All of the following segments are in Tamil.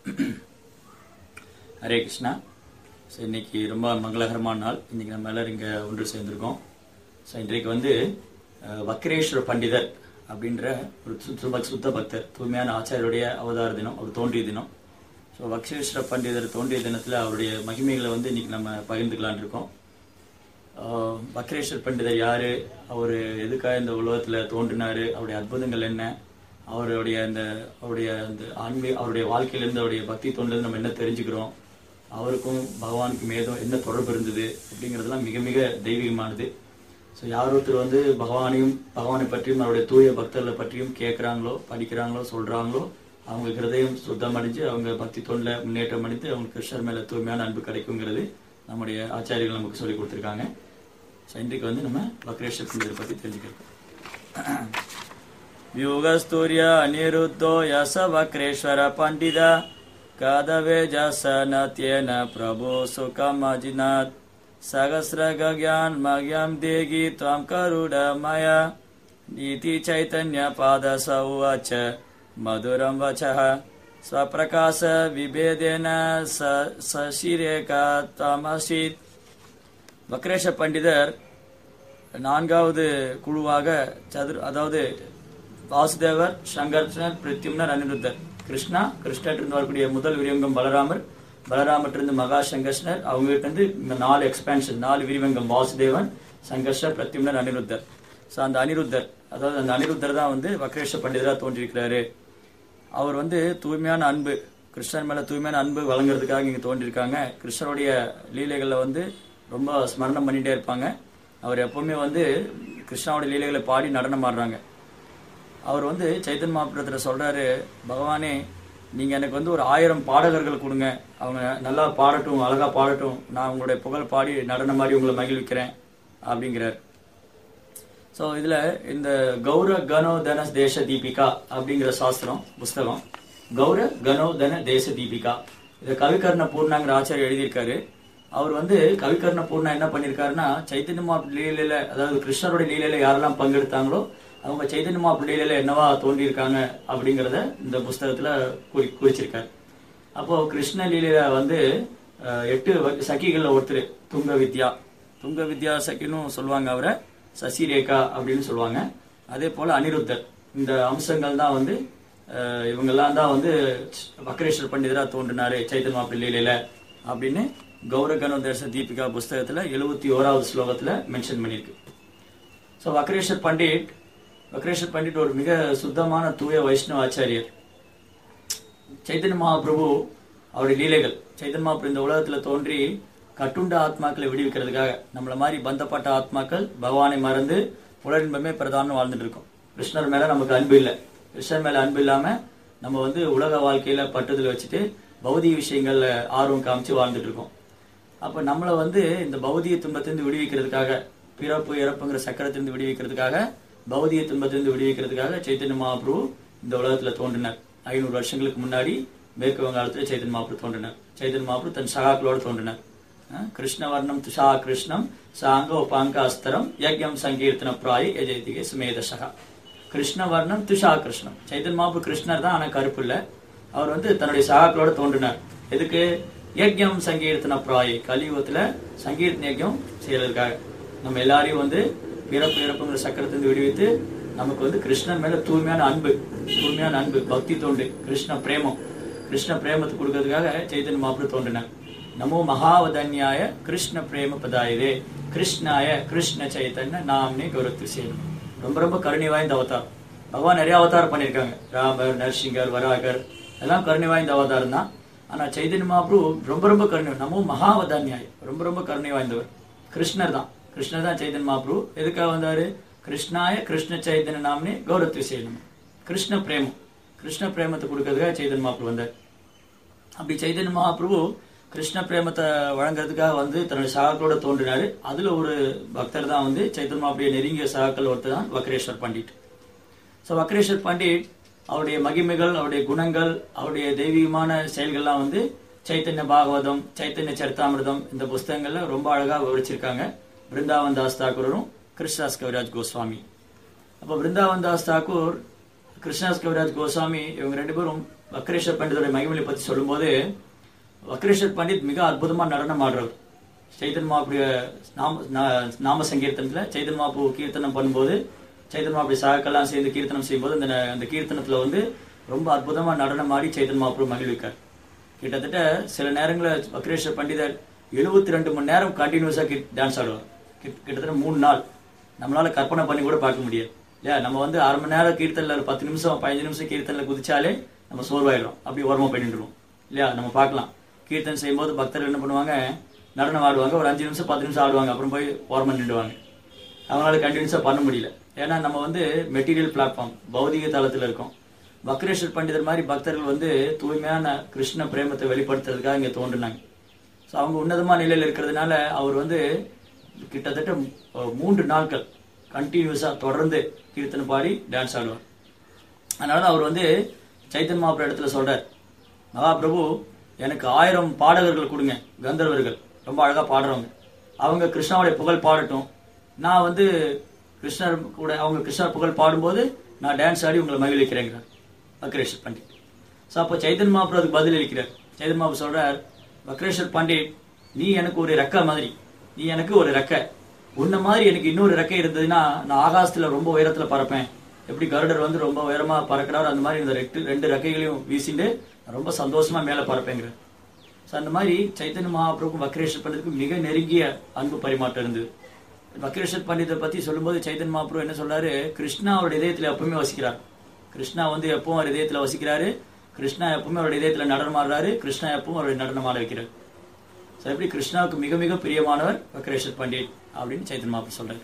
ஹரே கிருஷ்ணா ஸோ இன்னைக்கு ரொம்ப மங்களகரமான நாள் இன்னைக்கு நம்ம எல்லாரும் இங்கே ஒன்று சேர்ந்திருக்கோம் ஸோ இன்றைக்கு வந்து அஹ், வக்ரேஸ்வர பண்டிதர் அப்படின்ற ஒரு சுத்த சுத்த பக்தர் தூய்மையான ஆச்சாரியருடைய அவதார தினம் அவர் தோன்றிய தினம் ஸோ வக்ரேஸ்வர பண்டிதர் தோன்றிய தினத்தில் அவருடைய மகிமைகளை வந்து இன்னைக்கு நம்ம பகிர்ந்துக்கலாம்னு இருக்கோம் ஆஹ் வக்ரேஸ்வர் பண்டிதர் யாரு அவர் எதுக்காக இந்த உலகத்துல தோன்றினாரு அவருடைய அற்புதங்கள் என்ன அவருடைய அந்த அவருடைய அந்த ஆன்மீக அவருடைய வாழ்க்கையிலிருந்து அவருடைய பக்தி தொண்டிலிருந்து நம்ம என்ன தெரிஞ்சுக்கிறோம் அவருக்கும் பகவானுக்கும் ஏதோ என்ன தொடர்பு இருந்தது அப்படிங்கிறதெல்லாம் மிக மிக தெய்வீகமானது ஸோ யார் ஒருத்தர் வந்து பகவானையும் பகவானை பற்றியும் அவருடைய தூய பக்தர்களை பற்றியும் கேட்குறாங்களோ படிக்கிறாங்களோ சொல்றாங்களோ அவங்க ஹிருதயம் சுத்தம் அடைஞ்சு அவங்க பக்தி தொண்டில் முன்னேற்றம் அடைந்து அவங்களுக்கு கிருஷ்ணர் மேல தூய்மையான அன்பு கிடைக்குங்கிறது நம்முடைய ஆச்சாரியர்கள் நமக்கு சொல்லி கொடுத்துருக்காங்க ஸோ இன்றைக்கு வந்து நம்ம வக்ரேஸ்வர் பண்டிதரை பற்றி தெரிஞ்சுக்கிறோம் व्यूगस्तूर्य अनिरुद्धो यस वक्रेश्वर पण्डित कदवे जसनत्येन प्रभो सुखमजिनात् सहस्रगज्ञान् मह्यं देहि त्वं करुणमय इति चैतन्यपादसौ उवाच मधुरं वचः स्वप्रकाश विभेदेन स सशिरेका त्वमसीत् வக்ரேஷ பண்டிதர் நான்காவது குழுவாக சதுர் அதாவது வாசுதேவர் சங்கர்ஷனர் பிரித்யும்னர் அனிருத்தர் கிருஷ்ணா கிருஷ்ணர்கிட்ட வரக்கூடிய முதல் விரிவங்கம் பலராமர் பலராமர்கிட்ட மகா சங்கர்ஷனர் அவங்க கிட்ட இருந்து இந்த நாலு எக்ஸ்பேன்ஷன் நாலு விரிவங்கம் வாசுதேவன் சங்கர்ஷ பிரத்யும்னர் அனிருத்தர் ஸோ அந்த அனிருத்தர் அதாவது அந்த அனிருத்தர் தான் வந்து வக்ரேஷ பண்டிதராக தோன்றியிருக்கிறாரு அவர் வந்து தூய்மையான அன்பு கிருஷ்ணர் மேல தூய்மையான அன்பு வழங்குறதுக்காக இங்க தோன்றிருக்காங்க கிருஷ்ணருடைய லீலைகள்ல வந்து ரொம்ப ஸ்மரணம் பண்ணிட்டே இருப்பாங்க அவர் எப்பவுமே வந்து கிருஷ்ணாவுடைய லீலைகளை பாடி நடனம் ஆடுறாங்க அவர் வந்து சைத்தன் மாப்பிரத்தில் சொல்றாரு பகவானே நீங்க எனக்கு வந்து ஒரு ஆயிரம் பாடகர்கள் கொடுங்க அவங்க நல்லா பாடட்டும் அழகா பாடட்டும் நான் உங்களுடைய புகழ் பாடி நடனம் ஆடி உங்களை மகிழ்விக்கிறேன் அப்படிங்கிறார் ஸோ இதுல இந்த கௌர கனோ தன தேச தீபிகா அப்படிங்கிற சாஸ்திரம் புஸ்தகம் கௌர கனோ தன தேச தீபிகா இதை கவிகர்ண பூர்ணாங்கிற ஆச்சாரியர் எழுதியிருக்காரு அவர் வந்து கவிகர்ண பூர்ணா என்ன பண்ணிருக்காருன்னா சைத்தன்ய மாப்பு லீலையில அதாவது கிருஷ்ணருடைய லீலையில யாரெல்லாம் பங்கெடுத்தாங்களோ அவங்க சைத்தன்ய மாப்பு லீலையில என்னவா தோன்றியிருக்காங்க அப்படிங்கறத இந்த புஸ்தகத்துல குறி குறிச்சிருக்காரு அப்போ கிருஷ்ண லீலையில வந்து அஹ், எட்டு வ- சகிகள்ல ஒருத்தர் துங்க வித்யா துங்க வித்யா சகினும் சொல்லுவாங்க அவரை சசிரேகா அப்படின்னு சொல்லுவாங்க அதே போல அனிருத்தர் இந்த அம்சங்கள் தான் வந்து அஹ், இவங்கெல்லாம் தான் வந்து வக்ரேஸ்வர் பண்டிதரா தோன்றினாரு சைத்தன்ய மாப்பிள்ளை லீலையில அப்படின்னு கௌரகனோ தேச தீபிகா புஸ்தகத்துல எழுபத்தி ஓராவது ஸ்லோகத்துல மென்ஷன் பண்ணியிருக்கு ஸோ வக்ரேஸ்வர் பண்டிட் வக்ரேஸ்வர் பண்டிட் ஒரு மிக சுத்தமான தூய வைஷ்ணவ ஆச்சாரியர் சைத்தன்ய மகாபிரபு அவருடைய லீலைகள் சைத்தன்ய மகாபிரபு இந்த உலகத்துல தோன்றி கட்டுண்ட ஆத்மாக்களை விடுவிக்கிறதுக்காக நம்மள மாதிரி பந்தப்பட்ட ஆத்மாக்கள் பகவானை மறந்து புலரின்பமே பிரதானம் வாழ்ந்துட்டு இருக்கோம் கிருஷ்ணர் மேல நமக்கு அன்பு இல்லை கிருஷ்ணர் மேல அன்பு இல்லாம நம்ம வந்து உலக வாழ்க்கையில பட்டுதல் வச்சுட்டு பௌதிக விஷயங்கள்ல ஆர்வம் காமிச்சு வாழ்ந்துட்டு இருக்கோம் அப்ப நம்மள வந்து இந்த பௌதிக துன்பத்திலிருந்து விடுவிக்கிறதுக்காக பிறப்பு இறப்புங்கிற சக்கரத்திலிருந்து விடுவிக்கிறதுக்காக பௌதிக துன்பத்திலிருந்து விடுவிக்கிறதுக்காக சைத்தன்ய மகாபிரபு இந்த உலகத்துல தோன்றினார் ஐநூறு வருஷங்களுக்கு முன்னாடி மேற்கு வங்காளத்துல சைத்தன்ய மகாபிரபு தோன்றினார் சைத்தன்ய மகாபிரபு தன் சகாக்களோடு தோன்றினார் அஹ் கிருஷ்ணவர்ணம் துஷா கிருஷ்ணம் சாங்க உபாங்க அஸ்தரம் யக்யம் சங்கீர்த்தன பிராய் எஜயதிகே சுமேதசகா கிருஷ்ணவர்ணம் துஷா கிருஷ்ணம் சைத்தன்ய மகாபிரபு கிருஷ்ணர் தான் ஆனா கருப்பு இல்ல அவர் வந்து தன்னுடைய சகாக்களோட தோன்றினார் எதுக்கு யக்ஞம் சங்கீர்த்தன பிராய் கலியுகத்துல சங்கீர்த்தன யஜ்யம் செய்யறதுக்காக நம்ம எல்லாரையும் வந்து பிறப்பு இறப்புங்கிற சக்கரத்திலிருந்து விடுவித்து நமக்கு வந்து கிருஷ்ணன் மேல தூய்மையான அன்பு தூய்மையான அன்பு பக்தி தோண்டு கிருஷ்ண பிரேமம் கிருஷ்ண பிரேமத்தை கொடுக்கறதுக்காக சைத்தன்ய மாப்பிள்ளை தோன்றினார் நமோ மகாவதன்யாய கிருஷ்ண பிரேம பதாயதே கிருஷ்ணாய கிருஷ்ண சைத்தன்ய நாம்னே கௌரவத்து செய்யணும் ரொம்ப ரொம்ப கருணை வாய்ந்த அவதாரம் பகவான் நிறைய அவதாரம் பண்ணியிருக்காங்க ராமர் நரசிங்கர் வராகர் எல்லாம் கருணை வாய்ந்த அவதாரம் தான் ஆனா சைதன்ய மகாபிரபு ரொம்ப ரொம்ப கருணை நம்ம மகாவதான்யாய் ரொம்ப ரொம்ப கருணை வாய்ந்தவர் கிருஷ்ணர் தான் கிருஷ்ணர் தான் சைதன்ய மகாபிரபு எதுக்காக வந்தாரு கிருஷ்ணாய கிருஷ்ண சைதன்ய நாம்னே கௌரவத்து செய்யணும் கிருஷ்ண பிரேமம் கிருஷ்ண பிரேமத்தை கொடுக்கறதுக்காக சைதன்ய மகாபிரபு வந்தார் அப்படி சைதன்ய மகாபிரபு கிருஷ்ண பிரேமத்தை வழங்குறதுக்காக வந்து தன்னுடைய சகாக்களோட தோன்றினாரு அதுல ஒரு பக்தர் தான் வந்து சைத்தன்ய மகாபிரிய நெருங்கிய சகாக்கள் ஒருத்தர் தான் வக்ரேஸ்வர் பண்டிட் ஸோ வக்ரேஸ்வர் பண்டிட் அவருடைய மகிமைகள் அவருடைய குணங்கள் அவருடைய தெய்வீகமான செயல்கள்லாம் வந்து சைத்தன்ய பாகவதம் சைத்தன்ய சரித்தாமிர்தம் இந்த புஸ்தகங்கள்ல ரொம்ப அழகா விவரிச்சிருக்காங்க பிருந்தாவன் தாஸ் தாக்கூரும் கிருஷ்ணதாஸ் கவிராஜ் கோஸ்வாமி அப்போ பிருந்தாவன் தாஸ் தாக்கூர் கிருஷ்ணதாஸ் கவிராஜ் கோஸ்வாமி இவங்க ரெண்டு பேரும் வக்ரேஸ்வர் பண்டிதருடைய மகிமையை பத்தி சொல்லும்போது வக்ரேஸ்வர் பண்டித் மிக அற்புதமா நடனம் ஆடுறவர் சைதன் மாப்புடைய நாம நா- நாம சங்கீர்த்தனத்துல சைதன் மாப்பு கீர்த்தனம் பண்ணும்போது சைதன் மாப்புடைய சகாக்கெல்லாம் சேர்ந்து கீர்த்தனம் செய்யும்போது அந்த ந- அந்த கீர்த்தனத்துல வந்து ரொம்ப அற்புதமா நடனம் ஆடி சைதன் மாப்பு மகிழ்விக்கார் கிட்டத்தட்ட சில நேரங்களில் வக்ரேஸ்வர் பண்டிதர் 72 ரெண்டு மணி நேரம் கண்டினியூஸா டான்ஸ் ஆடுவார் கிட்ட- கிட்டத்தட்ட மூணு நாள் நம்மளால கற்பனை பண்ணி கூட பார்க்க முடியாது இல்லையா நம்ம வந்து அரை மணி நேரம் கீர்த்தனில் ஒரு பத்து நிமிஷம் பதினஞ்சு நிமிஷம் கீர்த்தனில் குதிச்சாலே நம்ம சோர்வாயிடும் அப்படி ஓரமா பண்ணிட்டுருவோம் இல்லையா நம்ம பார்க்கலாம் கீர்த்தன் செய்யும்போது பக்தர்கள் என்ன பண்ணுவாங்க நடனம் ஆடுவாங்க ஒரு அஞ்சு நிமிஷம் பத்து நிமிஷம் ஆடுவாங்க அப்புறம் போய் ஓரமா நின்றுவாங்க அவங்களால கண்டினியூஸா பண்ண முடியல ஏன்னா நம்ம வந்து மெட்டீரியல் பிளாட்ஃபார்ம் பௌதிக தளத்துல இருக்கோம் வக்ரேஸ்வர் பண்டிதர் மாதிரி பக்தர்கள் வந்து தூய்மையான கிருஷ்ண பிரேமத்தை வெளிப்படுத்துறதுக்காக இங்க தோன்றுனாங்க ஸோ அவங்க உன்னதமான நிலையில் இருக்கிறதுனால அவர் வந்து கிட்டத்தட்ட அஹ், மூன்று நாட்கள் கண்டினியூஸா தொடர்ந்து கீர்த்தனை பாடி டான்ஸ் ஆடுவார் அதனால தான் அவர் வந்து சைத்தன் மாப்பிள இடத்துல சொல்றார் மகாபிரபு எனக்கு ஆயிரம் பாடகர்கள் கொடுங்க கந்தர்வர்கள் ரொம்ப அழகா பாடுறவங்க அவங்க கிருஷ்ணாவுடைய புகழ் பாடட்டும் நான் வந்து கிருஷ்ணர் கூட அவங்க கிருஷ்ணர் புகழ் பாடும்போது நான் டான்ஸ் ஆடி உங்களை மகிழ்விக்கிறேங்கிறார் வக்ரேஸ்வர் பண்டிட் ஸோ அப்போ சைதன் மாப்பு அதுக்கு பதில் அளிக்கிறார் சைதன் மாப்பு சொல்றார் வக்ரேஸ்வர் பண்டிட் நீ எனக்கு ஒரு ரெக்கை மாதிரி நீ எனக்கு ஒரு ரெக்கை உன்ன மாதிரி எனக்கு இன்னொரு ரெக்கை இருந்ததுன்னா நான் ஆகாசத்துல ரொம்ப உயரத்துல பறப்பேன் எப்படி கருடர் வந்து ரொம்ப உயரமா பறக்கிறாரோ அந்த மாதிரி இந்த ரெட்டு ரெண்டு ரெக்கைகளையும் வீசிட்டு நான் ரொம்ப சந்தோஷமா மேல பறப்பேங்கிற ஸோ அந்த மாதிரி சைத்தன்ய மகாபிரபு வக்ரேஸ்வர் பண்டித்துக்கு மிக நெருங்கிய அன்பு பரிமாற்றம் இருந்தது வக்ரேஸ்வர் பண்டித்தை பத்தி சொல்லும்போது சைத்தன்ய மகாபிரபு என்ன சொல்றாரு கிருஷ்ணா அவருடைய இதயத்துல எப்பவுமே வசிக்கிறார் கிருஷ்ணா வந்து எப்பவும் அவர் இதயத்துல வசிக்கிறாரு கிருஷ்ணா எப்பவுமே அவருடைய இதயத்துல நடனம் ஆடுறாரு கிருஷ்ணா எப்பவும் அவருடைய நடனம் ஆட வைக்கிறார் ஸோ எப்படி கிருஷ்ணாவுக்கு மிக மிக பிரியமானவர் வக்ரேஸ்வர் பண்டிட் அப்படின்னு சைத்தன் மாப்பு சொல்றாரு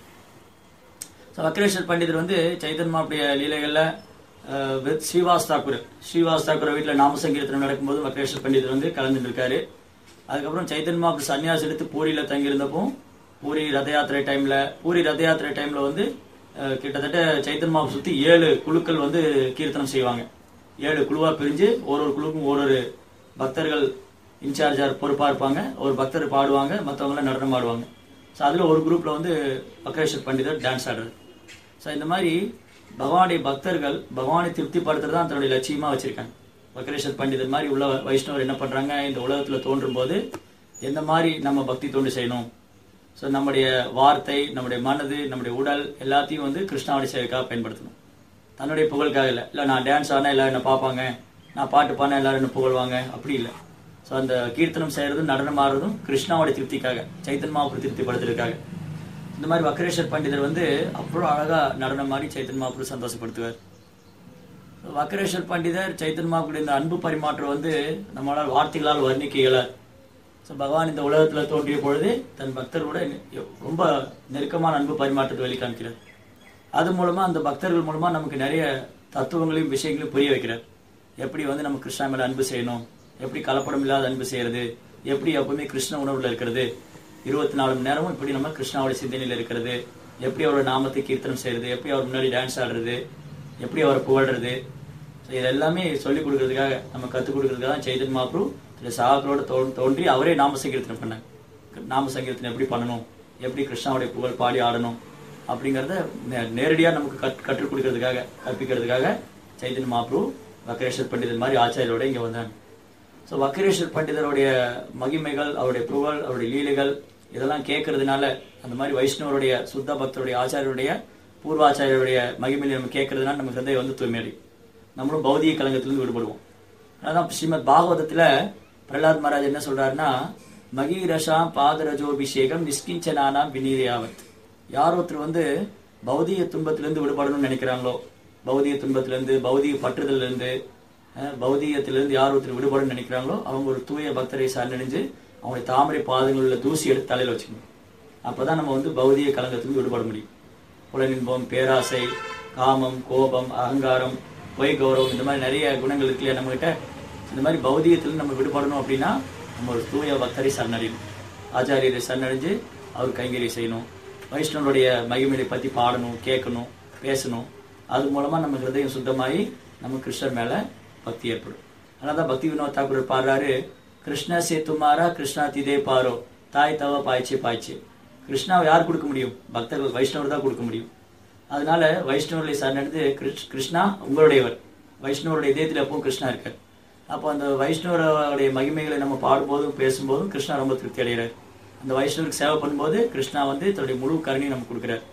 ஸோ வக்ரேஸ்வர் பண்டிதர் வந்து சைத்தன் மாப்புடைய லீலைகள்ல அஹ், வித் ஸ்ரீவாஸ் தாக்கூர் ஸ்ரீவாஸ் தாக்கூர் வீட்டில் நாம சங்கீர்த்தனம் நடக்கும்போது வக்ரேஸ்வர் பண்டிதர் வந்து கலந்துட்டு இருக்காரு அதுக்கப்புறம் சைத்தன் மாப்பு சன்னியாசி எடுத்து பூரியில தங்கியிருந்தப்போ பூரி ரத யாத்திரை டைம்ல பூரி ரத யாத்திரை டைம்ல வந்து அஹ், கிட்டத்தட்ட சைத்தன் மாப்பு சுத்தி ஏழு குழுக்கள் வந்து கீர்த்தனம் செய்வாங்க ஏழு குழுவா பிரிஞ்சு ஒரு ஒரு குழுக்கும் ஒரு ஒரு பக்தர்கள் இன்சார்ஜார் பொறுப்பா இருப்பாங்க ஒரு பக்தர் பாடுவாங்க மற்றவங்க நடனம் ஆடுவாங்க ஸோ அதுல ஒரு குரூப்ல வந்து வக்ரேஸ்வர் பண்டிதர் டான்ஸ் ஆடுறது ஸோ இந்த மாதிரி பகவானுடைய பக்தர்கள் பகவானை திருப்திப்படுத்துறது தான் தன்னுடைய லட்சியமா வச்சிருக்காங்க வக்ரேஸ்வர் பண்டிதர் மாதிரி உள்ள வைஷ்ணவர் என்ன பண்றாங்க இந்த உலகத்துல தோன்றும் போது எந்த மாதிரி நம்ம பக்தி தொண்டு செய்யணும் ஸோ நம்முடைய வார்த்தை நம்முடைய மனது நம்முடைய உடல் எல்லாத்தையும் வந்து கிருஷ்ணாவுடைய சேவைக்காக பயன்படுத்தணும் தன்னுடைய புகழுக்காக இல்லை இல்லை நான் டான்ஸ் ஆடினா எல்லாரும் என்ன பார்ப்பாங்க நான் பாட்டு பாடினா எல்லாரும் என்ன புகழ்வாங்க அப்படி இல்லை ஸோ அந்த கீர்த்தனம் செய்யறதும் நடனம் ஆடுறதும் கிருஷ்ணாவுடைய திருப்திக்காக சைத்தன் மாபுரு திருப்திப்படுத்துறதுக்காக இந்த மாதிரி வக்ரேஸ்வர் பண்டிதர் வந்து அவ்வளோ அழகா நடனம் ஆடி சைத்தன் மாபுரு சந்தோஷப்படுத்துவார் வக்ரேஸ்வர் பண்டிதர் சைத்தன் மாபுடைய இந்த அன்பு பரிமாற்றம் வந்து நம்மளால் வார்த்தைகளால் வர்ணிக்க இயலாது ஸோ பகவான் இந்த உலகத்துல தோன்றிய பொழுது தன் பக்தர்களோட ரொம்ப நெருக்கமான அன்பு பரிமாற்றத்தை வெளிக்காமிக்கிறார் அது மூலமா அந்த பக்தர்கள் மூலமா நமக்கு நிறைய தத்துவங்களையும் விஷயங்களையும் புரிய வைக்கிறார் எப்படி வந்து நம்ம கிருஷ்ணா மேல அன்பு செய்யணும் எப்படி கலப்படம் இல்லாத அன்பு செய்யறது எப்படி எப்பவுமே கிருஷ்ண உணவுல இருக்கிறது இருபத்தி நாலு மணி நேரமும் இப்படி நம்ம கிருஷ்ணாவோட சிந்தனையில இருக்கிறது எப்படி அவரோட நாமத்தை கீர்த்தனம் செய்யறது எப்படி அவர் முன்னாடி டான்ஸ் ஆடுறது எப்படி அவரை புகழ்றது So இது எல்லாமே சொல்லிக் கொடுக்கறதுக்காக நம்ம கத்துக் கொடுக்கறதுக்காக தான் சைதன் மாப்ரு திரு சாகரோட தோன்றி அவரே நாம சங்கீர்த்தனம் பண்ணாங்க நாம சங்கீர்த்தனம் எப்படி பண்ணணும் எப்படி கிருஷ்ணாவுடைய புகழ் பாடி ஆடணும் அப்படிங்கறத நே- நேரடியா நமக்கு கத்- கற்றுக் கொடுக்கறதுக்காக கற்பிக்கிறதுக்காக சைதன்ய மாப்ரு வக்கரேஸ்வர் பண்டிதர் மாதிரி ஆச்சாரியோட இங்க வந்தாங்க ஸோ வக்கரேஸ்வர் பண்டிதருடைய மகிமைகள் அவருடைய புகழ் அவருடைய லீலைகள் இதெல்லாம் கேட்கறதுனால அந்த மாதிரி வைஷ்ணவருடைய சுத்த பக்தருடைய ஆச்சாரியருடைய பூர்வாச்சாரியருடைய மகிமையை நம்ம கேட்கறதுனால நம்ம ஹிருதயம் வந்து தூய்மையடையும் நம்மளும் பௌதிக கலங்கத்திலிருந்து விடுபடுவோம் அதான் ஸ்ரீமத் பாகவதத்துல பிரகலாத் மகாராஜ் என்ன சொல்றாருன்னா மகீரஷாம் பாதரஜோபிஷேகம் நிஷ்கிஞ்சனானாம் விநீரியாவத் யார் ஒருத்தர் வந்து பௌதிக துன்பத்திலிருந்து விடுபடணும்னு நினைக்கிறாங்களோ பௌதிக துன்பத்திலிருந்து பௌதிக பற்றுதலிருந்து அஹ், பௌதிகத்திலிருந்து யார் ஒருத்தர் விடுபடணும்னு நினைக்கிறாங்களோ அவங்க ஒரு தூய பக்தரை சரணடைஞ்சு அவங்களுடைய தாமரை பாதங்களில் உள்ள தூசி எடுத்து தலையில வச்சுக்கணும் அப்பதான் நம்ம வந்து பௌதிக கலங்கத்திலிருந்து விடுபட முடியும் புலனின்பம் பேராசை காமம் கோபம் அகங்காரம் பொய் கௌரவம் இந்த மாதிரி நிறைய குணங்கள் இருக்கு இல்லையா நம்மகிட்ட இந்த மாதிரி பௌதிகத்துல நம்ம விடுபடணும் அப்படின்னா நம்ம ஒரு தூய பக்தரை சரணடையணும் ஆச்சாரியரை சரணடைஞ்சு அவர் கைங்கறி செய்யணும் வைஷ்ணவருடைய மகிமையை பத்தி பாடணும் கேட்கணும் பேசணும் அது மூலமா நம்ம ஹிருதயம் சுத்தமாகி நம்ம கிருஷ்ணர் மேல பக்தி ஏற்படும் அதனாலதான் பக்தி வினோத் தாக்கூர் பாடுறாரு கிருஷ்ண சே துமாரா கிருஷ்ணா திதே பாரோ தாய் தவ பாய்ச்சி பாய்ச்சி கிருஷ்ணாவை யார் கொடுக்க முடியும் பக்தர்கள் வைஷ்ணவர் தான் கொடுக்க முடியும் அதனால வைஷ்ணவர்களை சரணடைந்து கிருஷ்- கிருஷ்ணா உங்களுடையவர் வைஷ்ணவருடைய இதயத்தில் எப்பவும் கிருஷ்ணா இருக்கார் அப்போ அந்த வைஷ்ணவருடைய மகிமைகளை நம்ம பாடும்போதும் பேசும்போதும் கிருஷ்ணா ரொம்ப திருப்தி அடைகிறார் அந்த வைஷ்ணவருக்கு சேவை பண்ணும்போது கிருஷ்ணா வந்து தன்னுடைய முழு கருணையும் நமக்கு கொடுக்குறார்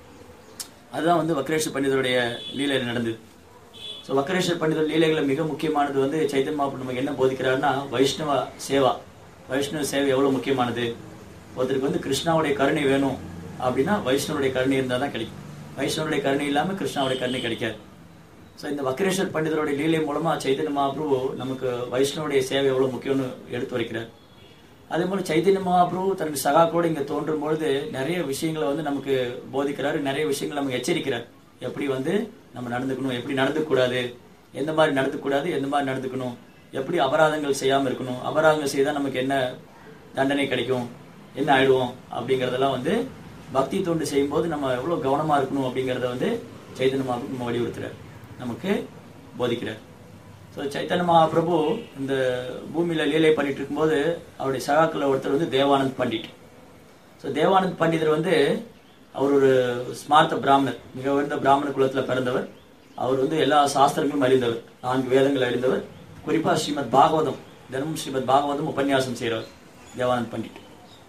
அதுதான் வந்து வக்ரேஸ்வர் பண்டிதருடைய லீலையில் நடந்தது ஸோ வக்ரேஸ்வர் பண்டிதர் லீலைகளில் மிக முக்கியமானது வந்து சைத்தன்ய மாப்பு நமக்கு என்ன போதிக்கிறாருன்னா வைஷ்ணவ சேவா வைஷ்ணவ சேவை எவ்வளோ முக்கியமானது ஒருத்தருக்கு வந்து கிருஷ்ணாவுடைய கருணை வேணும் அப்படின்னா வைஷ்ணவருடைய கருணை இருந்தால் தான் கிடைக்கும் வைஷ்ணவருடைய கருணை இல்லாமல் கிருஷ்ணாவுடைய கருணை கிடைக்காது ஸோ இந்த வக்ரேஸ்வர் பண்டிதருடைய லீலை மூலமா சைத்தன்ய மகாபிரபு நமக்கு வைஷ்ணவருடைய சேவை எவ்வளவு முக்கியம்னு எடுத்து வைக்கிறார் அதே போல சைத்தன்ய மகாபிரபு தன்னுடைய சகாக்களோடு இங்க தோன்றும் பொழுது நிறைய விஷயங்களை வந்து நமக்கு போதிக்கிறாரு நிறைய விஷயங்களை நமக்கு எச்சரிக்கிறார் எப்படி வந்து நம்ம நடந்துக்கணும் எப்படி நடந்துக்கூடாது எந்த மாதிரி நடந்துக்கூடாது எந்த மாதிரி நடந்துக்கணும் எப்படி அபராதங்கள் செய்யாம இருக்கணும் அபராதங்கள் செய்தால் நமக்கு என்ன தண்டனை கிடைக்கும் என்ன ஆயிடுவோம் அப்படிங்கறதெல்லாம் வந்து பக்தி தொண்டு செய்யும்போது நம்ம எவ்வளவு கவனமா இருக்கணும் அப்படிங்கறத வந்து சைத்தன்ய மகாபிரபு நம்ம வலியுறுத்துறார் நமக்கு போதிக்கிறார் ஸோ சைத்தன்ய மகாபிரபு இந்த பூமியில லீலை பண்ணிட்டு இருக்கும்போது அவருடைய சகாக்கள் ஒருத்தர் வந்து தேவானந்த் பண்டிட் ஸோ தேவானந்த் பண்டிதர் வந்து அவர் ஒரு ஸ்மார்த்த பிராமணர் மிக உயர்ந்த பிராமண குலத்துல பிறந்தவர் அவர் வந்து எல்லா சாஸ்திரங்களும் அறிந்தவர் நான்கு வேதங்கள் அறிந்தவர் குறிப்பா ஸ்ரீமத் பாகவதம் தினமும் ஸ்ரீமத் பாகவதம் உபன்யாசம் செய்கிறவர் தேவானந்த் பண்டிட்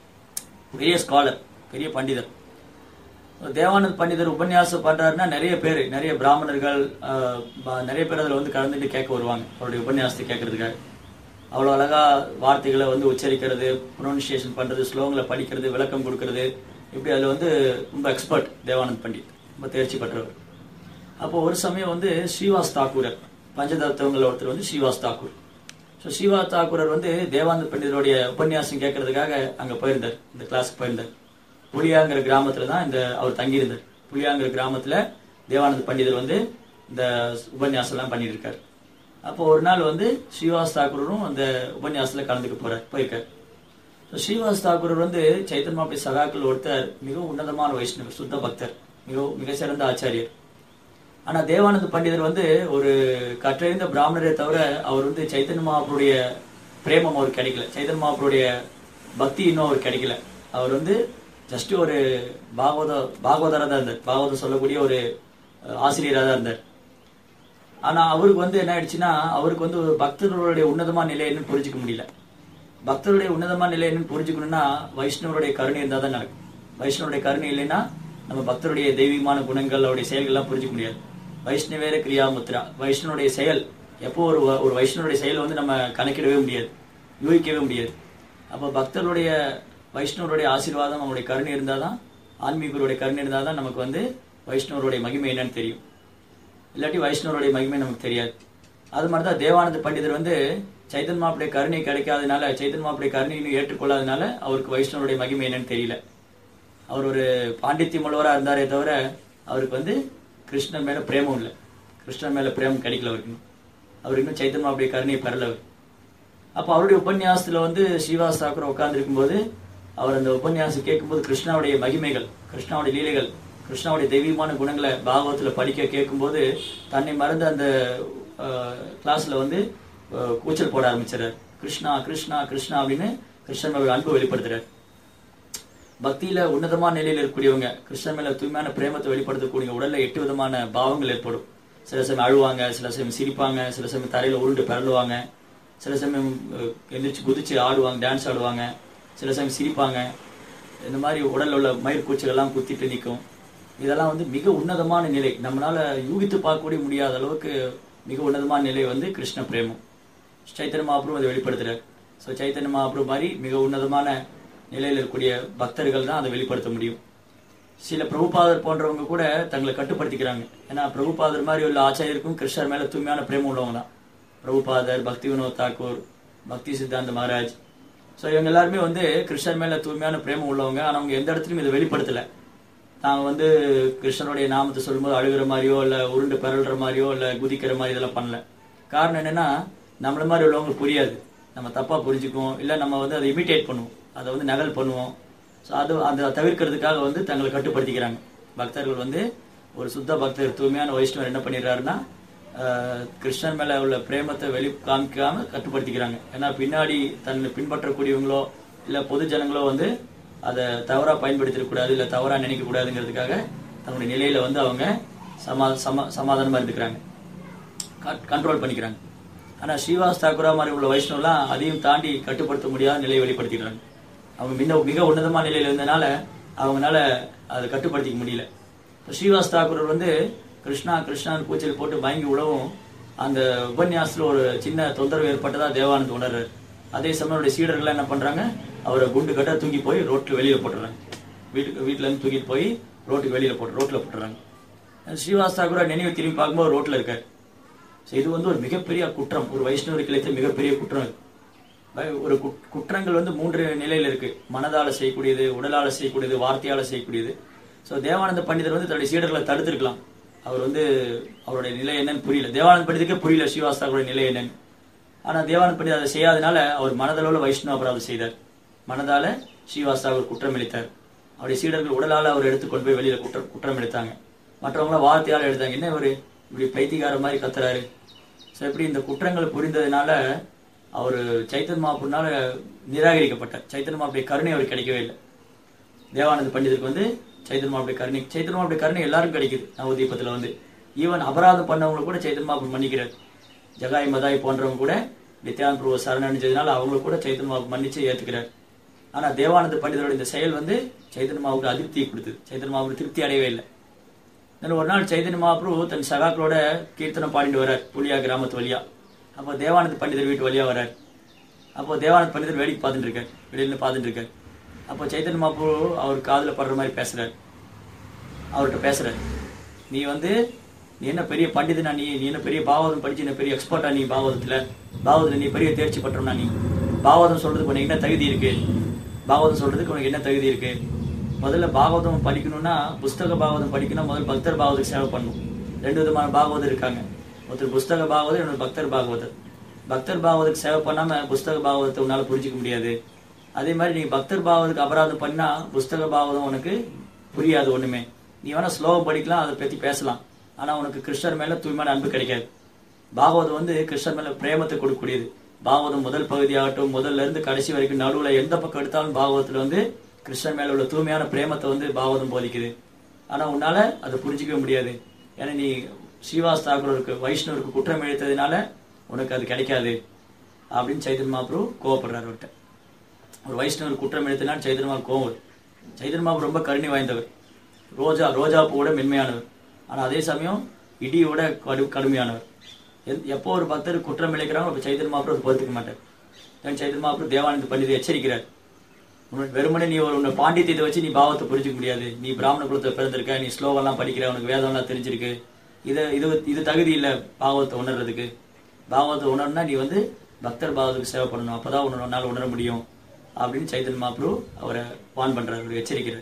பெரிய ஸ்காலர் பெரிய பண்டிதர் தேவானந்த் பண்டிதர் உபன்யாசம் பண்றாருன்னா நிறைய பேர் நிறைய பிராமணர்கள் ஆஹ், ப- நிறைய பேர் அதுல வந்து கலந்துட்டு கேட்க வருவாங்க அவருடைய உபன்யாசத்தை கேட்கறதுக்காக அவ்வளவு அழகா வார்த்தைகளை வந்து உச்சரிக்கிறது ப்ரொனன்சியேஷன் பண்றது ஸ்லோகங்களை படிக்கிறது விளக்கம் கொடுக்கறது இப்படி அதுல வந்து ரொம்ப எக்ஸ்பர்ட் தேவானந்த் பண்டிட் ரொம்ப தேர்ச்சி பெற்றவர் அப்போ ஒரு சமயம் வந்து ஸ்ரீவாஸ் தாக்கூரர் பஞ்சதத்துவங்கள் ஒருத்தர் வந்து ஸ்ரீவாஸ் தாக்கூர் ஸோ ஸ்ரீவாஸ் தாக்கூரர் வந்து தேவானந்த் பண்டிதருடைய உபன்யாசம் கேட்கறதுக்காக அங்க போயிருந்தார் இந்த கிளாஸ்க்கு போயிருந்தார் புளியாங்கிற கிராமத்துல தான் இந்த அவர் தங்கியிருந்தார் புளியாங்கிற கிராமத்துல தேவானந்த் பண்டிதர் வந்து இந்த உபன்யாசம் எல்லாம் பண்ணிட்டு இருக்காரு அப்போ ஒரு நாள் வந்து ஸ்ரீவாஸ் தாக்கூரும் அந்த உபன்யாசத்துல கலந்துக்க போறார் போயிருக்காரு So, ஸ்ரீவாஸ் தாக்கூர் வந்து சைத்தன்ய மாப்பி சகாக்கள் ஒருத்தர் மிகவும் உன்னதமான வைஷ்ணவர் சுத்த பக்தர் மிகவும் மிகச்சிறந்த ஆச்சாரியர் ஆனா தேவானந்த பண்டிதர் வந்து ஒரு கற்றறிந்த பிராமணரை தவிர அவர் வந்து சைத்தன்ய மகாபுருடைய பிரேமம் அவருக்கு கிடைக்கல சைத்தன்ய மகாபுருடைய பக்தி இன்னும் அவருக்கு கிடைக்கல அவர் வந்து ஜஸ்ட் ஒரு பாகவத பாகவதரா தான் இருந்தார் பாகவதம் சொல்லக்கூடிய ஒரு அஹ், ஆசிரியரா தான் இருந்தார் ஆனா அவருக்கு வந்து என்ன ஆயிடுச்சுன்னா அவருக்கு வந்து ஒரு பக்தர்களுடைய உன்னதமான நிலை என்னன்னு புரிஞ்சுக்க முடியல பக்தருடைய உன்னதமான நிலை என்னன்னு புரிஞ்சுக்கணும்னா வைஷ்ணவருடைய கருணை இருந்தா தான் நடக்கும் வைஷ்ணவருடைய கருணை இல்லைன்னா நம்ம பக்தருடைய தெய்வீகமான குணங்கள் அவருடைய செயல்கள் எல்லாம் புரிஞ்சுக்க முடியாது வைஷ்ணவேர கிரியா முத்ரா வைஷ்ணவருடைய செயல் எப்போ ஒரு வ- ஒரு வைஷ்ணவருடைய செயலை வந்து நம்ம கணக்கிடவே முடியாது யூகிக்கவே முடியாது அப்ப பக்தர்களுடைய வைஷ்ணவருடைய ஆசீர்வாதம் அவருடைய கருணை இருந்தாதான் ஆன்மீகருடைய கருணை இருந்தாதான் நமக்கு வந்து வைஷ்ணவருடைய மகிமை என்னன்னு தெரியும் இல்லாட்டி வைஷ்ணவருடைய மகிமை நமக்கு தெரியாது அது மாதிரி தான் தேவானந்த பண்டிதர் வந்து சைத்தன் மாப்புடைய கருணை கிடைக்காதனால சைத்தன் மாப்புடைய கருணை இன்னும் ஏற்றுக்கொள்ளாதனால அவருக்கு வைஷ்ணவருடைய மகிமை என்னன்னு தெரியல அவர் ஒரு பாண்டித்யம் உள்ளவரா இருந்தாரே தவிர அவருக்கு வந்து கிருஷ்ணன் மேல பிரேமம் இல்லை கிருஷ்ணன் மேல பிரேமம் கிடைக்கல அவருக்கு இன்னும். அவர் இன்னும் சைத்தன் மாப்புடைய கருணையை பெறல அவர் அப்ப அவருடைய உபன்யாசத்துல வந்து ஸ்ரீவாஸ் தாக்கூர் உட்கார்ந்து இருக்கும்போது அவர் அந்த உபன்யாசம் கேட்கும்போது கிருஷ்ணாவுடைய மகிமைகள் கிருஷ்ணாவுடைய லீலைகள் கிருஷ்ணாவுடைய தெய்வீகமான குணங்களை பாகவத்துல படிக்க கேட்கும்போது தன்னை மறந்து அந்த கிளாஸ்ல வந்து அஹ், கூச்சல் போட ஆரம்பிச்சார் கிருஷ்ணா கிருஷ்ணா கிருஷ்ணா அப்படின்னு கிருஷ்ணன் மேல அன்பு வெளிப்படுத்துறார் பக்தியில உன்னதமான நிலையில் இருக்கக்கூடியவங்க கிருஷ்ணன் மேல தூய்மையான பிரேமத்தை வெளிப்படுத்தக்கூடிய உடல்ல எட்டு விதமான பாவங்கள் ஏற்படும் சில சமயம் அழுவாங்க சில சமயம் சிரிப்பாங்க சில சமயம் தரையில உருண்டு பிறழுவாங்க சில சமயம் அஹ், எந்திரிச்சு குதிச்சு ஆடுவாங்க டான்ஸ் ஆடுவாங்க சில சமயம் சிரிப்பாங்க இந்த மாதிரி உடல்ல உள்ள மயிர்கூச்சல் எல்லாம் குத்திட்டு நிற்கும் இதெல்லாம் வந்து மிக உன்னதமான நிலை நம்மளால யூகித்து பார்க்கக்கூடிய முடியாத அளவுக்கு மிக உன்னதமான நிலை வந்து கிருஷ்ண பிரேமம் சைத்தன்ய மகாபிரபு அதை வெளிப்படுத்துறார் ஸோ சைத்தன்ய மகாபிரபு மாதிரி மிக உன்னதமான நிலையில் இருக்கக்கூடிய பக்தர்கள் தான் அதை வெளிப்படுத்த முடியும் சில பிரபுபாதர் போன்றவங்க கூட தங்களை கட்டுப்படுத்திக்கிறாங்க ஏன்னா பிரபுபாதர் மாதிரி உள்ள ஆச்சாரியருக்கும் கிருஷ்ணர் மேல தூய்மையான பிரேமம் உள்ளவங்க தான் பிரபுபாதர் பக்தி வினோத் தாக்கூர் பக்தி சித்தாந்த மகாராஜ் ஸோ இவங்க எல்லாருமே வந்து கிருஷ்ணர் மேல தூய்மையான பிரேமம் உள்ளவங்க ஆனா அவங்க எந்த இடத்துலயும் இதை வெளிப்படுத்தல தாங்க வந்து கிருஷ்ணனுடைய நாமத்தை சொல்லும்போது அழுகிற மாதிரியோ இல்ல உருண்டு பிறல்ற மாதிரியோ இல்ல குதிக்கிற மாதிரி இதெல்லாம் பண்ணல காரணம் என்னன்னா நம்மள மாதிரி உள்ளவங்களுக்கு புரியாது நம்ம தப்பா புரிஞ்சுக்குவோம் இல்ல நம்ம வந்து அதை இமிட்டேட் பண்ணுவோம் அதை வந்து நகல் பண்ணுவோம் ஸோ அது அதை தவிர்க்கிறதுக்காக வந்து தங்களை கட்டுப்படுத்திக்கிறாங்க பக்தர்கள் வந்து ஒரு சுத்த பக்தர் தூய்மையான வைஷ்ணவர் என்ன பண்ணிடுறாருன்னா ஆஹ், கிருஷ்ணன் மேல உள்ள பிரேமத்தை வெளி காமிக்காம கட்டுப்படுத்திக்கிறாங்க ஏன்னா பின்னாடி தன்னை பின்பற்றக்கூடியவங்களோ இல்ல பொது ஜனங்களோ வந்து அதை தவறா பயன்படுத்திடக்கூடாது இல்ல தவறா நினைக்க கூடாதுங்கிறதுக்காக தன்னுடைய நிலையில வந்து அவங்க சமா சமா சமாதானமா இருந்துக்கிறாங்க கண்ட்ரோல் பண்ணிக்கிறாங்க ஆனா ஸ்ரீவாஸ் தாக்குரா மாதிரி உள்ள வைஷ்ணவெல்லாம் அதையும் தாண்டி கட்டுப்படுத்த முடியாத நிலையை வெளிப்படுத்திக்கிறாங்க அவங்க மிக மிக உன்னதமான நிலையில இருந்தனால அவங்களால அதை கட்டுப்படுத்திக்க முடியல இப்ப ஸ்ரீவாஸ் தாக்கூர் வந்து கிருஷ்ணா கிருஷ்ணான்னு கூச்சல் போட்டு பயங்கி உழவும் அந்த உபன்யாசத்துல ஒரு சின்ன தொந்தரவு ஏற்பட்டதா தேவானந்த் உணர்றாரு அதே சமயம் அவருடைய சீடர்கள் என்ன பண்றாங்க அவரை குண்டு கட்ட தூக்கி போய் ரோட்ல வெளியில போட்டுறாங்க வீட்டுக்கு வீட்டுல இருந்து தூக்கிட்டு போய் ரோட்டுக்கு வெளியில போட்டு ரோட்ல போட்டுறாங்க ஸ்ரீவாஸ் தாக்கூரா நினைவு திரும்பி பார்க்கும்போது ரோட்ல இருக்காரு So இது வந்து ஒரு மிகப்பெரிய குற்றம் ஒரு வைஷ்ணவருக்கு இழைத்த மிகப்பெரிய குற்றம் இது ப- ஒரு குட்- குற்றங்கள் வந்து மூன்று நிலையில இருக்கு மனதால செய்யக்கூடியது உடலால செய்யக்கூடியது வார்த்தையால செய்யக்கூடியது ஸோ தேவானந்த பண்டிதர் வந்து தன்னுடைய சீடர்களை தடுத்திருக்கலாம் அவர் வந்து அவருடைய நிலை என்னன்னு புரியல தேவானந்த பண்டிதருக்கே புரியல ஸ்ரீவாஸ்தாவுடைய நிலை என்னன்னு ஆனா தேவானந்த பண்டிதர் அதை செய்யாதனால அவர் மனதளவுல வைஷ்ணவ அபராதம் செய்தார் மனதால ஸ்ரீவாஸ்தா அவர் குற்றம் இழைத்தார் அவருடைய சீடர்கள் உடலால அவர் எடுத்து கொண்டு போய் வெளியில குற்றம் குற்றம் எடுத்தாங்க மற்றவங்கள வார்த்தையால எடுத்தாங்க என்ன இவரு இப்படி பைத்தியக்கார மாதிரி கத்துறாரு ஸோ இப்படி இந்த குற்றங்கள் புரிந்ததுனால அவர் சைத்தன் மாப்புனால நிராகரிக்கப்பட்டார் சைத்தன் மாப்புடைய கருணை அவருக்கு கிடைக்கவே இல்லை தேவானந்த பண்டிதருக்கு வந்து சைத்தன் மாப்புடைய கருணை சைத்தன் மாப்புடைய கருணை எல்லாருக்கும் கிடைக்குது நவதீபத்துல வந்து ஈவன் அபராதம் பண்ணவங்களுக்கு கூட சைத்தன் மாப்பு மன்னிக்கிறார் ஜகாய் மதாய் போன்றவங்க கூட நித்யானந்த பிரபு சரணடைஞ்சதுனால அவங்களுக்கு கூட சைத்தன் மாப்பு மன்னிச்சு ஏத்துக்கிறார் ஆனா தேவானந்த பண்டிதரோட இந்த செயல் வந்து சைத்தன் மாவுக்கு அதிருப்தியை கொடுத்தது சைத்தன் மாவுக்கு திருப்தி அடையவே இல்லை then ஒரு நாள் சைதன்ய மகாபிரபு தன் சகாக்களோட கீர்த்தனம் பாடிட்டு வர்றார் புலியா கிராமத்து வழியா அப்போ தேவானந்த பண்டிதர் வீட்டு வழியா வர்றார் அப்போ தேவானந்த பண்டிதர் வேடிக்கை பார்த்துட்டு இருக்கார் வெளியில பார்த்துட்டு இருக்கார் அப்போ சைதன்ய மகாபிரபு அவர் காதுல படுற மாதிரி பேசுறார் அவர்கிட்ட பேசுறார் நீ வந்து நீ என்ன பெரிய பண்டிதனா நீ நீ என்ன பெரிய பாவதம் படிச்சு என்ன பெரிய எக்ஸ்பர்ட்டா நீ பாவதத்துல பாவத்துல நீ பெரிய தேர்ச்சி பற்றோம்னா நீ பாவதம் சொல்றதுக்கு உனக்கு என்ன தகுதி இருக்கு பாவதம் சொல்றதுக்கு உனக்கு என்ன தகுதி இருக்கு முதல்ல பாகவதம் படிக்கணும்னா புஸ்தக பாகவதம் படிக்கணும் முதல்ல பக்தர் பாகவதற்கு சேவை பண்ணணும் ரெண்டு விதமான பாகவதர் இருக்காங்க ஒருத்தர் புஸ்தக பாகவதர் இன்னொரு பக்தர் பாகவதர் பக்தர் பாகவதற்கு சேவை பண்ணாம புஸ்தக பாகவதத்தை உன்னால புரிஞ்சிக்க முடியாது அதே மாதிரி நீ பக்தர் பாகவதுக்கு அபராதம் பண்ணா புஸ்தக பாகவதம் உனக்கு புரியாது ஒண்ணுமே நீ வேணா ஸ்லோகம் படிக்கலாம் அதை பத்தி பேசலாம் ஆனா உனக்கு கிருஷ்ணர் மேல தூய்மையான அன்பு கிடைக்காது பாகவதம் வந்து கிருஷ்ணர் மேல பிரேமத்தை கொடுக்கக்கூடியது பாகவதம் முதல் பகுதியாகட்டும் முதல்ல இருந்து கடைசி வரைக்கும் நடுவுல எந்த பக்கம் எடுத்தாலும் பாகவதத்துல வந்து கிருஷ்ணர் மேல உள்ள தூய்மையான பிரேமத்தை வந்து பாகவதம் போதிக்குது ஆனா உன்னால அதை புரிஞ்சிக்கவே முடியாது ஏன்னா நீ ஸ்ரீவாஸ் தாக்கூருக்கு வைஷ்ணவருக்கு குற்றம் இழைத்ததுனால உனக்கு அது கிடைக்காது அப்படின்னு சைதன்ய மகாபிரபு கோவப்படுறாரு அவர்கிட்ட ஒரு வைஷ்ணவர் குற்றம் எடுத்தனால் சைதன்ய மகாபிரபு கோவம் வரும். சைதன்ய மகாபிரபு ரொம்ப கருணை வாய்ந்தவர் ரோஜா ரோஜா பூவோட மென்மையானவர் ஆனா அதே சமயம் இடியோட கடு கடுமையானவர் எந்த- எப்போ ஒரு பக்தர் குற்றம் இழைக்கிறாங்களோ அப்போ சைதன்ய மகாபிரபு பொறுத்துக்க மாட்டார் then சைதன்ய மகாபிரபு தேவானந்த பண்டிதை எச்சரிக்கிறார் உனக்கு வெறுமனே நீ ஒரு உன்னை பாண்டித்தியத்தை வச்சு நீ பாவத்தை புரிஞ்சுக்க முடியாது நீ பிராமண குலத்தை பிறந்திருக்க நீ ஸ்லோவெல்லாம் படிக்கிற உனக்கு வேதம்லாம் தெரிஞ்சிருக்கு இது இது இது தகுதி இல்ல பாவத்தை உணர்றதுக்கு பாவத்தை உணர்னா நீ வந்து பக்தர் பாவத்துக்கு சேவை பண்ணணும் அப்பதான் உன்னை உன்னால உணர முடியும் அப்படின்னு சைத்தன்ய மகாபிரபு அவரை வான் பண்றாரு அவரை எச்சரிக்கிறார்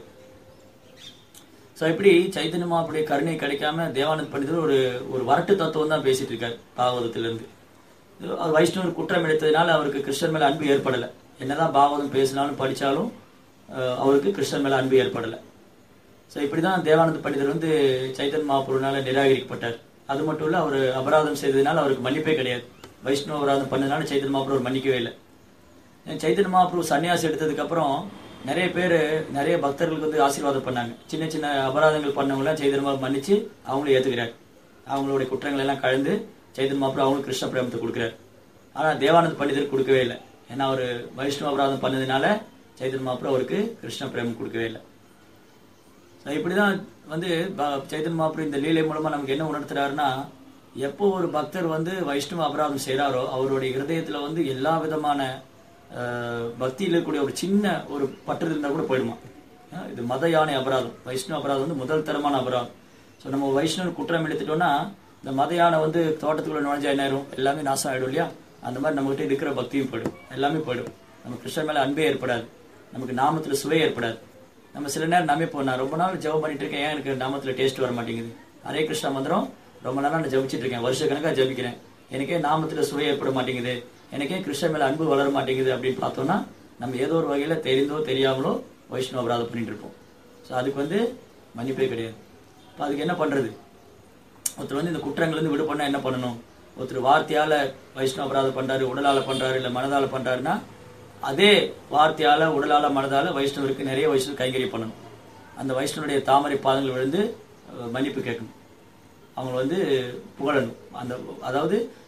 ஸோ இப்படி சைத்தன்ய மகாபுடைய கருணை கிடைக்காம தேவானந்த் பண்டிதர் ஒரு ஒரு வரட்டு தத்துவம் தான் பேசிட்டு இருக்காரு பாகவதத்துல இருந்து இது அவர் வைஷ்ணவர் குற்றம் எடுத்ததுனால அவருக்கு கிருஷ்ணர் மேல அன்பு ஏற்படல என்னதான் பாகவதம் பேசினாலும் படிச்சாலும் அஹ், அவருக்கு கிருஷ்ணர் மேல அன்பு ஏற்படல ஸோ இப்படிதான் தேவானந்த பண்டிதர் வந்து சைத்தன் மகாபுருனால நிராகரிக்கப்பட்டார் அது மட்டும் இல்ல அவர் அபராதம் செய்ததுனால அவருக்கு மன்னிப்பே கிடையாது வைஷ்ணவ அபராதம் பண்ணதுனால சைத்தன் மகாபுரு அவர் மன்னிக்கவே இல்லை சைத்தன்ய மகாபிரபு சன்னியாசி எடுத்ததுக்கு அப்புறம் நிறைய பேர் நிறைய பக்தர்களுக்கு வந்து ஆசீர்வாதம் பண்ணாங்க சின்ன சின்ன அபராதங்கள் பண்ணவங்களாம் சைத்தன்ய மகாபுரு மன்னிச்சு அவங்களும் ஏத்துக்கிறார் அவங்களுடைய குற்றங்கள் எல்லாம் கலந்து சைத்தன்ய மகாபிரபு அவங்களுக்கு கிருஷ்ண பிரேமத்தை கொடுக்குறாரு ஆனா தேவானந்த பண்டிதர் கொடுக்கவே இல்லை ஏன்னா அவர் வைஷ்ணவ அபராதம் பண்ணதுனால சைத்தன்ய மகாபிரபு அவருக்கு கிருஷ்ண பிரேமம் கொடுக்கவே இல்லை So, இப்படிதான் வந்து ப- சைத்தன்ய மகாபிரபு இந்த லீலை மூலமா நமக்கு என்ன உணர்த்துறாருன்னா எப்போ ஒரு பக்தர் வந்து வைஷ்ணவ அபராதம் செய்றாரோ அவருடைய இருதயத்துல வந்து எல்லா விதமான அஹ், பக்தியில இருக்கக்கூடிய ஒரு சின்ன ஒரு பற்று இருந்தா கூட போயிடுமா அஹ், இது மத யானை அபராதம் வைஷ்ணவ அபராதம் வந்து முதல் தரமான அபராதம் ஸோ நம்ம வைஷ்ணவ குற்றம் எடுத்துட்டோம்னா இந்த மத யானை வந்து தோட்டத்துக்குள்ள நுழைஞ்சா என்ன ஆயிரும் எல்லாமே நாசம் ஆயிடும் இல்லையா அந்த மாதிரி நம்ம கிட்ட இருக்கிற பக்தியும் போயிடும் எல்லாமே போயிடும் நம்ம கிருஷ்ணன் மேல அன்பே ஏற்படாது நமக்கு நாமத்துல சுவை ஏற்படாது நம்ம சில நேரம் நாமே இப்போ நான் ரொம்ப நாள் ஜெபம் பண்ணிட்டு இருக்கேன் ஏன் எனக்கு நாமத்துல டேஸ்ட் வர மாட்டேங்குது ஹரே கிருஷ்ணா மந்திரம் ரொம்ப நாளா நான் ஜெபிச்சிட்டு இருக்கேன் வருஷ கணக்கா ஜெபிக்கிறேன் எனக்கே நாமத்துல சுவை ஏற்பட மாட்டேங்குது எனக்கே கிருஷ்ணன் மேல அன்பு வளர மாட்டேங்குது அப்படின்னு பார்த்தோம்னா நம்ம ஏதோ ஒரு வகையில தெரிந்தோ தெரியாமலோ வைஷ்ணவ அபராதம் பண்ணிட்டு இருப்போம் ஸோ அதுக்கு வந்து மன்னிப்பே கிடையாது இப்போ அதுக்கு என்ன பண்றது ஒருத்தர் வந்து இந்த குற்றங்கள்ல இருந்து விடுபண்ணா என்ன பண்ணணும் ஒருத்தர் வார்த்தையால வைஷ்ணவ அபராதம் பண்றாரு உடலால பண்றாரு இல்ல மனதால பண்றாருன்னா அதே வார்த்தையால உடலால மனதால வைஷ்ணவருக்கு நிறைய வைஷ்ணவர் கைங்கரியம் பண்ணணும் அந்த வைஷ்ணவனுடைய தாமரை பாதங்கள் விழுந்து அஹ், மன்னிப்பு கேட்கணும் அவங்க வந்து புகழணும் அந்த அதாவது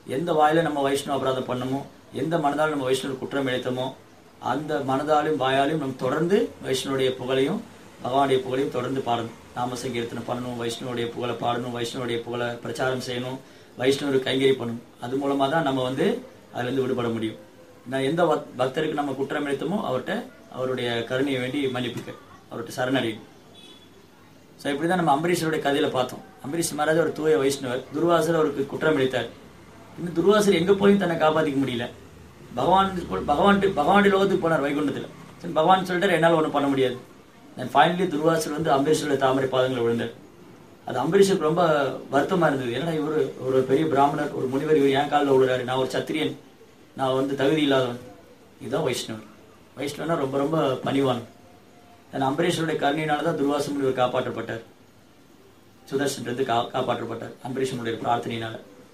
எந்த வாயில நம்ம வைஷ்ணவ அபராதம் பண்ணமோ எந்த மனதால் நம்ம வைஷ்ணவ குற்றம் இழைத்தோமோ அந்த மனதாலும் வாயாலும் நம்ம தொடர்ந்து வைஷ்ணவனுடைய புகழையும் பகவானுடைய புகழையும் தொடர்ந்து பாடணும் நாம சங்கீர்த்தனம் பண்ணணும் வைஷ்ணவனுடைய புகழை பாடணும் வைஷ்ணவனுடைய புகழை பிரச்சாரம் செய்யணும் வைஷ்ணவருக்கு கைங்கறி பண்ணணும் அது மூலமா தான் நம்ம வந்து அதுல இருந்து விடுபட முடியும் நான் எந்த பக்- பக்தருக்கு நம்ம குற்றம் இழைத்தோமோ அவர்கிட்ட அவருடைய கருணையை வேண்டி மன்னிப்புக்க அவர்கிட்ட சரணடையும் ஸோ இப்படிதான் நம்ம அம்பரீஷருடைய கதையில பார்த்தோம் அம்பரீஷ் மகாராஜ் ஒரு தூய வைஷ்ணவர் துர்வாசர் அவருக்கு குற்றம் இழைத்தார் இன்னும் துர்வாசர் எங்க போயும் தன்னை காப்பாத்திக்க முடியல பகவான் பகவான் பகவானுடைய லோகத்துக்கு போனார் வைகுண்டத்துல சரி பகவான் சொல்லிட்டாரு என்னால ஒண்ணும் பண்ண முடியாது தென் ஃபைனலி துர்வாசர் வந்து அம்பரீஷருடைய தாமரை பாதங்களை விழுந்தார் அது அம்பரீஷருக்கு ரொம்ப வருத்தமா இருந்தது ஏன்னா இவர் ஒரு பெரிய பிராமணர் ஒரு முனிவர் இவர் என் காலில் விழுறாரு நான் ஒரு சத்திரியன் நான் வந்து தகுதி இல்லாதவன் இதுதான் வைஷ்ணவர் வைஷ்ணவனா ரொம்ப ரொம்ப பணிவான் தன் அம்பரீஷருடைய கருணையினால தான் துர்வாச முனிவர் காப்பாற்றப்பட்டார் சுதர்சன் இருந்து கா காப்பாற்றப்பட்டார் அம்பரீஷனுடைய பிரார்த்தனையினால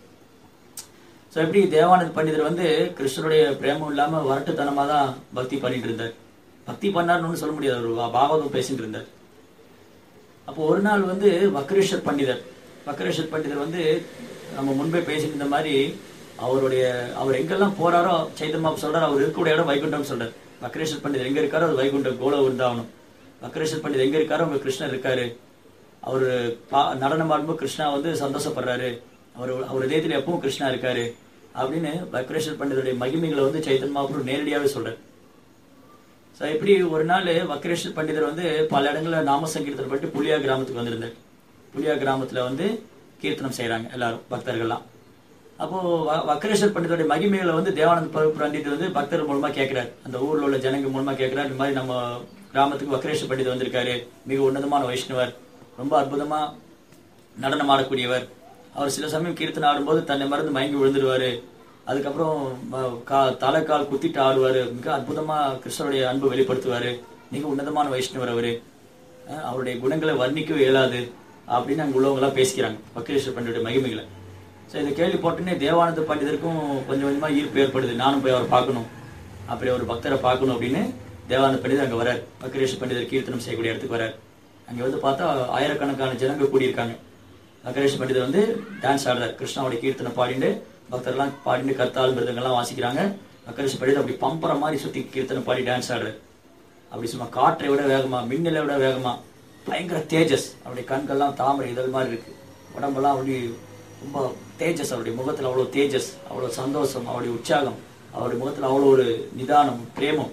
ஸோ எப்படி தேவானந்த பண்டிதர் வந்து கிருஷ்ணருடைய பிரேமம் இல்லாம வரட்டுத்தனமா தான் பக்தி பண்ணிட்டு இருந்தார் பக்தி பண்ணார்னு ஒண்ணும் சொல்ல முடியாது அவர் பாகவதம் பேசிட்டு இருந்தார் அப்போ ஒரு நாள் வந்து வக்ரேஸ்வர் பண்டிதர் வக்ரேஸ்வர் பண்டிதர் வந்து நம்ம முன்பே பேசிட்டு இருந்த மாதிரி அவருடைய அவர் எங்கெல்லாம் போறாரோ சைத்தன்மா சொல்றாரு அவர் இருக்கக்கூடிய இடம் வைகுண்டம் சொல்றாரு வக்ரேஸ்வர் பண்டிதர் எங்க இருக்காரோ அது வைகுண்டம் கோல விருந்தாவனம் வக்ரேஸ்வர் பண்டிதர் எங்க இருக்காரோ அங்க கிருஷ்ணர் இருக்காரு அவர் நடனம் ஆடும்போது கிருஷ்ணா வந்து சந்தோஷப்படுறாரு அவர் அவர் இதயத்துல எப்பவும் கிருஷ்ணா இருக்காரு அப்படின்னு வக்ரேஸ்வர் பண்டிதருடைய மகிமைகளை வந்து சைத்தன் மகாபுரு நேரடியாவே சொல்றாரு ஸோ இப்படி ஒரு நாள் வக்ரேஸ்வர் பண்டிதர் வந்து பல இடங்கள்ல நாம சங்கீர்த்தனம் பண்ணிட்டு புளியா கிராமத்துக்கு வந்திருந்தார் புளியா கிராமத்துல வந்து கீர்த்தனம் செய்றாங்க எல்லாரும் பக்தர்கள்லாம் அப்போ வ- வக்ரேஸ்வர் பண்டிதருடைய மகிமைகளை வந்து தேவானந்த் ப- பண்டிதர் வந்து பக்தர் மூலமா கேட்கிறார் அந்த ஊர்ல உள்ள ஜனங்க மூலமா கேட்கிறார் இந்த மாதிரி நம்ம கிராமத்துக்கு வக்ரேஸ்வர் பண்டிதர் வந்திருக்காரு மிக உன்னதமான வைஷ்ணவர் ரொம்ப அற்புதமா நடனம் ஆடக்கூடியவர் அவர் சில சமயம் கீர்த்தனை ஆடும்போது தன்னை மறந்து மயங்கி விழுந்துருவாரு அதுக்கப்புறம் ம- கா- தலை கால் குத்திட்டு ஆடுவாரு மிக அற்புதமா கிருஷ்ணருடைய அன்பு வெளிப்படுத்துவாரு மிக உன்னதமான வைஷ்ணவர் அவரு அஹ் அவருடைய குணங்களை வர்ணிக்கவே இயலாது அப்படின்னு அங்க உள்ளவங்க எல்லாம் பேசிக்கிறாங்க வக்கரேஸ்வர் பண்டிதருடைய மகிமைகளை ஸோ இதை கேள்வி போட்டோன்னே தேவானந்த பண்டிதருக்கும் கொஞ்சம் கொஞ்சமா ஈர்ப்பு ஏற்படுது நானும் போய் அவரை பார்க்கணும் அப்படி ஒரு பக்தரை பார்க்கணும் அப்படின்னு தேவானந்த பண்டிதர் அங்க வரார் வக்கரேஸ்வர் பண்டிதர் கீர்த்தனம் செய்யக்கூடிய இடத்துக்கு வரார் அங்க வந்து பார்த்தா ஆயிரக்கணக்கான ஜனங்க கூடியிருக்காங்க வக்கரேஷ் பண்டிதர் வந்து டான்ஸ் ஆடுறார் கிருஷ்ணாவுடைய கீர்த்தனை பாடிட்டு பக்தர்லாம் பாடிட்டு கர்த்தால் மிருதங்கள்லாம் வாசிக்கிறாங்க வக்கரேஷ் பண்டிதர் அப்படி பம்பர மாதிரி சுத்தி கீர்த்தனை பாடி டான்ஸ் ஆடுறாரு அப்படி சும்மா காற்றை விட வேகமா மின்னலை விட வேகமா பயங்கர தேஜஸ் அவருடைய கண்கள்லாம் தாமரை இதழ் மாதிரி இருக்கு உடம்பெல்லாம் அப்படி ரொம்ப தேஜஸ் அவருடைய முகத்துல அவ்வளவு தேஜஸ் அவ்வளவு சந்தோஷம் அவருடைய உற்சாகம் அவருடைய முகத்துல அவ்வளவு ஒரு நிதானம் பிரேமம்